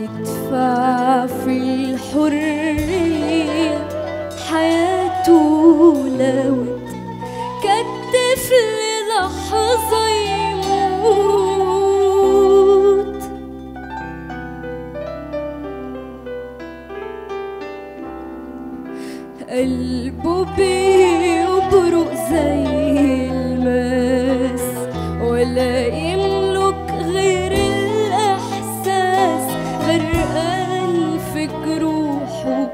يدفع في الحرية حياته لو كالطفل لحظة يموت قلبه بيبرق زي الماس ولا يملك غير الإحساس غرقان في جروحه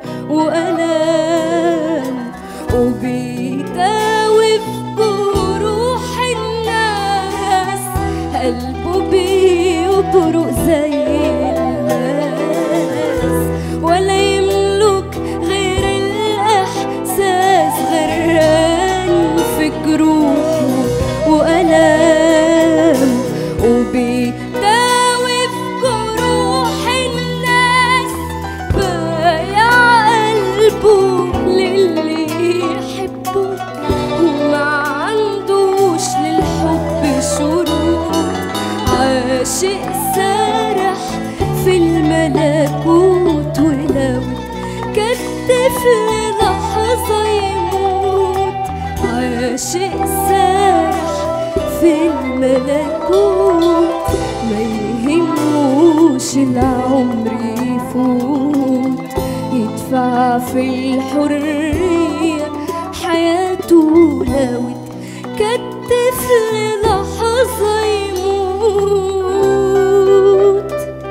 وألام وبيداوي في جروح الناس قلبه بيبرق زي الماس ولا يملك غير الإحساس غرقان في جروحه وألام وبيداوي في جروح الناس بايع قلبه للي يحبه وما عندوش للحب شروط عاشق سارح في الملكوت ولو كالطفل لحظة يموت عاشق سارح في الملكوت ما يهموش العمر يفوت يدفع في الحرية حياته لو كالطفل لحظة يموت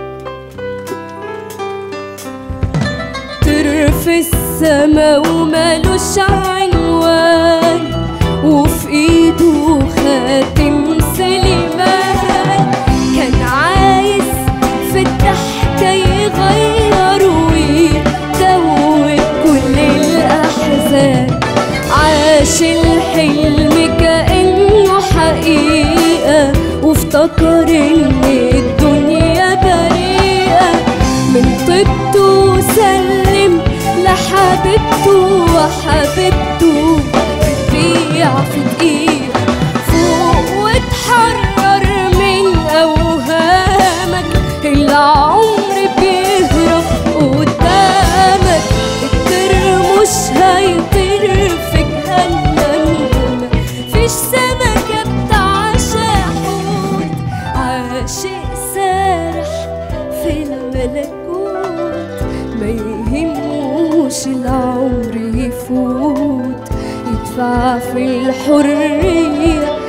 طير في السما ومالوش عنوان وفي ايده خاتم سليمان كان عايز في الضحكة يغير ويدوب كل الأحزان عاش الحلم كأنه حقيقة وافتكر إن الدنيا بريئة من طيبته سلم لحبيبته وحبيبته بتبيع في دقيقة فوق واتحرر من أوهامك العمر بيهرب قدامك الطير مش هيطير في جهنم مفيش سمكة بتعشى حوت عاشق سارح في الملكوت ما يهموش العمر يفوت يدفع في الحرية